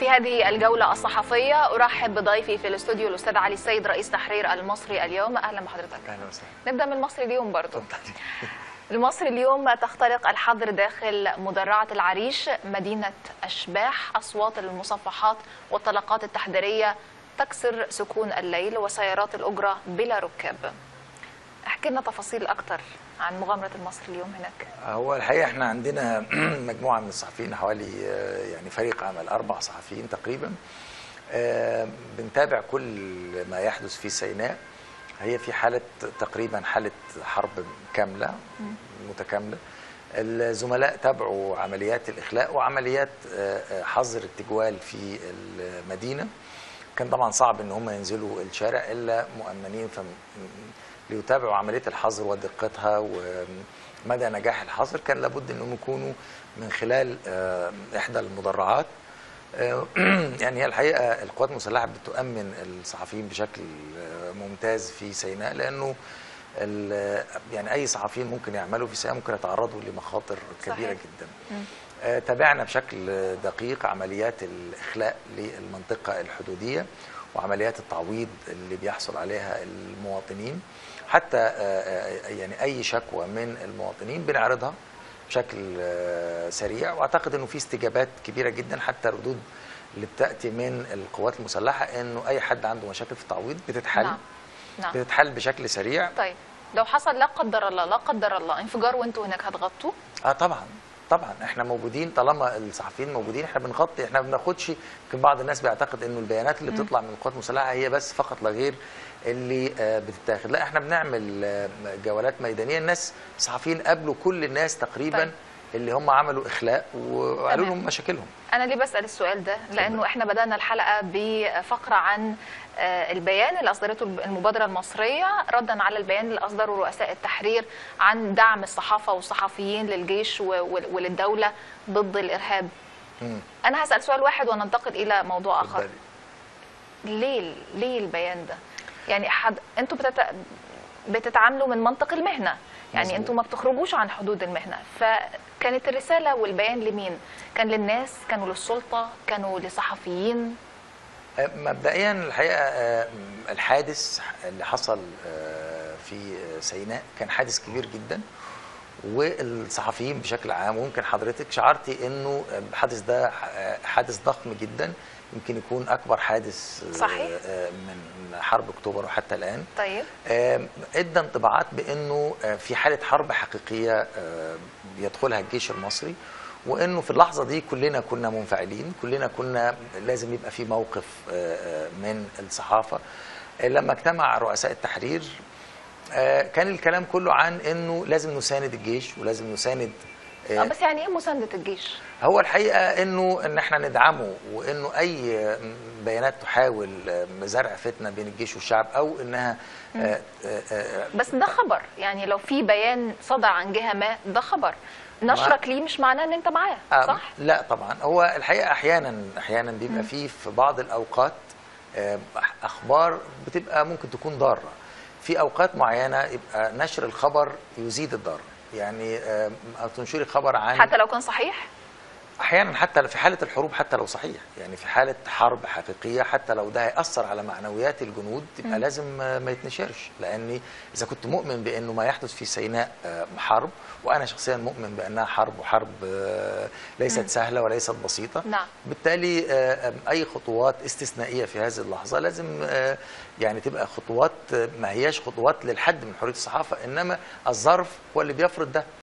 في هذه الجولة الصحفية أرحب بضيفي في الاستوديو الأستاذ علي السيد رئيس تحرير المصري اليوم أهلا بحضرتك اهلا وسهلا نبدأ من المصري اليوم برضو اتفضلي المصري اليوم تخترق الحظر داخل مدرعة العريش مدينة أشباح أصوات المصفحات والطلقات التحذيرية تكسر سكون الليل وسيارات الأجرة بلا ركاب احكي لنا تفاصيل أكتر عن مغامرة المصري اليوم هناك هو الحقيقه احنا عندنا مجموعه من الصحفيين حوالي آه، يعني فريق عمل اربع صحفيين تقريبا آه، بنتابع كل ما يحدث في سيناء هي في حاله تقريبا حاله حرب كامله متكامله الزملاء تابعوا عمليات الاخلاء وعمليات آه، آه، حظر التجوال في المدينه كان طبعا صعب ان هم ينزلوا الشارع الا مؤمنين فم ليتابعوا عمليه الحظر ودقتها ومدى نجاح الحظر كان لابد انهم يكونوا من خلال آه، احدى المدرعات آه، يعني هي الحقيقه القوات المسلحه بتؤمن الصحفيين بشكل آه، ممتاز في سيناء لانه ال- يعني اي صحفيين ممكن يعملوا في سيناء ممكن يتعرضوا لمخاطر كبيره صحيح. جدا آه، تابعنا بشكل دقيق عمليات الإخلاء للمنطقة الحدودية وعمليات التعويض اللي بيحصل عليها المواطنين حتى آه، آه، يعني أي شكوى من المواطنين بنعرضها بشكل آه، سريع واعتقد انه في استجابات كبيره جدا حتى الردود اللي بتاتي من القوات المسلحه انه اي حد عنده مشاكل في التعويض بتتحل نعم نعم بتتحل بشكل سريع طيب لو حصل لا قدر الله لا قدر الله انفجار وانتوا هناك هتغطوا اه طبعا طبعا احنا موجودين طالما الصحفيين موجودين احنا بنغطي احنا ما بناخدش يمكن بعض الناس بيعتقد انه البيانات اللي بتطلع من القوات المسلحه هي بس فقط لا غير اللي آه، بتتاخد لا احنا بنعمل آه، جولات ميدانيه الناس الصحفيين قابلوا كل الناس تقريبا طيب. اللي هم عملوا اخلاء وقالوا تمام. لهم مشاكلهم انا ليه بسال السؤال ده لانه احنا بدانا الحلقه بفقره عن آه، البيان اللي اصدرته المبادره المصريه ردا على البيان اللي اصدره رؤساء التحرير عن دعم الصحافه والصحفيين للجيش و- و- وللدوله ضد الارهاب مم. انا هسال سؤال واحد وننتقل الى موضوع اخر اتفضلي. ليه ليه البيان ده يعني حد انتوا بتت... بتتعاملوا من منطق المهنه يعني مظبوط. انتوا ما بتخرجوش عن حدود المهنه فكانت الرساله والبيان لمين كان للناس كانوا للسلطه كانوا لصحفيين آه، مبدئيا الحقيقه آه، الحادث اللي حصل آه، في آه، سيناء كان حادث كبير جدا والصحفيين بشكل عام ويمكن حضرتك شعرتي انه الحادث ده آه، حادث ضخم جدا يمكن يكون اكبر حادث آه، صحيح. آه، من حرب اكتوبر وحتى الان طيب آم، ادى انطباعات بانه آه، في حاله حرب حقيقيه آه، بيدخلها الجيش المصري وانه في اللحظه دي كلنا كنا منفعلين كلنا كنا لازم يبقى في موقف آه، آه، من الصحافه آه، لما اجتمع رؤساء التحرير آه، كان الكلام كله عن انه لازم نساند الجيش ولازم نساند آه، آه، بس يعني ايه مسانده الجيش هو الحقيقه انه ان احنا ندعمه وانه اي بيانات تحاول زرع فتنه بين الجيش والشعب او انها آه، آه، آه، بس ده خبر يعني لو في بيان صدر عن جهه ما ده خبر نشرك ليه مش معناه ان انت معاه آه، صح لا طبعا هو الحقيقه احيانا احيانا بيبقى فيه في بعض الاوقات آه، اخبار بتبقى ممكن تكون ضاره في اوقات معينه يبقى نشر الخبر يزيد الضرر يعني آه، او تنشري خبر عن حتى لو كان صحيح احيانا حتى في حاله الحروب حتى لو صحيح يعني في حاله حرب حقيقيه حتى لو ده هياثر على معنويات الجنود يبقى لازم آه، ما يتنشرش لاني اذا كنت مؤمن بانه ما يحدث في سيناء آه، حرب وانا شخصيا مؤمن بانها حرب وحرب آه، ليست سهله وليست بسيطه نعم. بالتالي آه، آه، اي خطوات استثنائيه في هذه اللحظه لازم آه، يعني تبقى خطوات آه، ما هياش خطوات للحد من حريه الصحافه انما الظرف هو اللي بيفرض ده